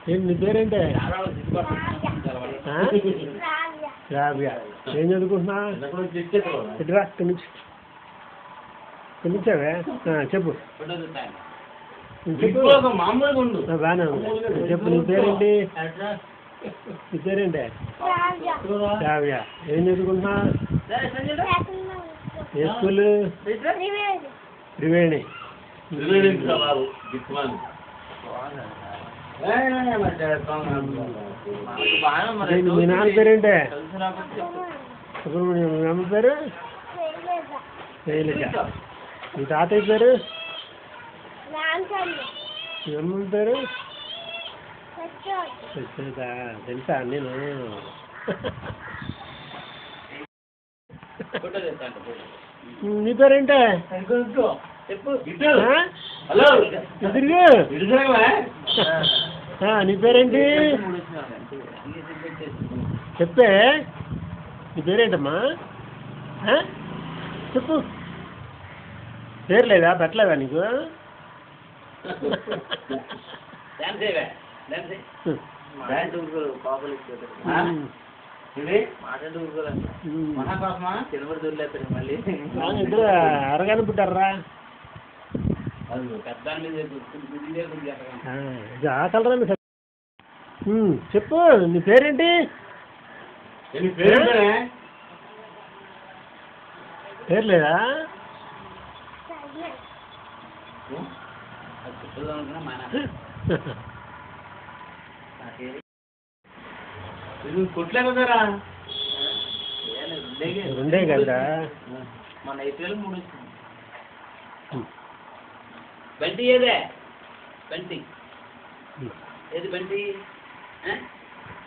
ఏంటి నీ పేరేంటి ఆ? రావ్య. రాబియా ఏం చదువుకుంటున్నా ఇటురా ఇక్కడి నుంచి ఇక్కడి నుంచావే ఆ, చెప్పు చెప్పు మామూలుగా ఉండు ఆ, బాగానే ఉంది చెప్పు నీ పేరేంటి నీ పేరేంటి రావ్య. రాబియా ఏం చదువుకుంటున్నా ఎక్కడున్నా? ఏ స్కూల్ త్రివేణి. త్రివేణి బాబు దిక్కుమాలి ఏంటి, మీ నాన్న పేరేంటి సుమన్. సుబ్రహ్మణ్యం మీ అమ్మ పేరు శైలజ. శైలజ మీ తాతయ్య పేరు రామచంద్ర. మీ అమ్మ పేరు సత్యం. సత్యత తెలుసా నేను నీ పేరేంటే చెప్పు ఆ? హలో ఎదురుగా విడుదలవా ఆ, నీ పేరేంటి చెప్పే నీ పేరేంటమ్మా ఆ? చెప్పు పేరు లేదా పెట్టలేదా నీకు ఉమ్. ఇది ఉమ్. మహాకోసమా ఆ, ఇద్దరు అరగానే పుట్టారా ఆ, ఇది ఆ కలరా మీ స- ఉమ్, చెప్పు నీ పేరేంటి నీ పేరు పేరు లేదా ఇది కొట్లే కదరా రెండే కదా మన ఐపీఎల్ మూడు వచ్చింది ఉమ్. బంటి ఏదే బంటి ఉమ్. ఏది బంటి ఆ?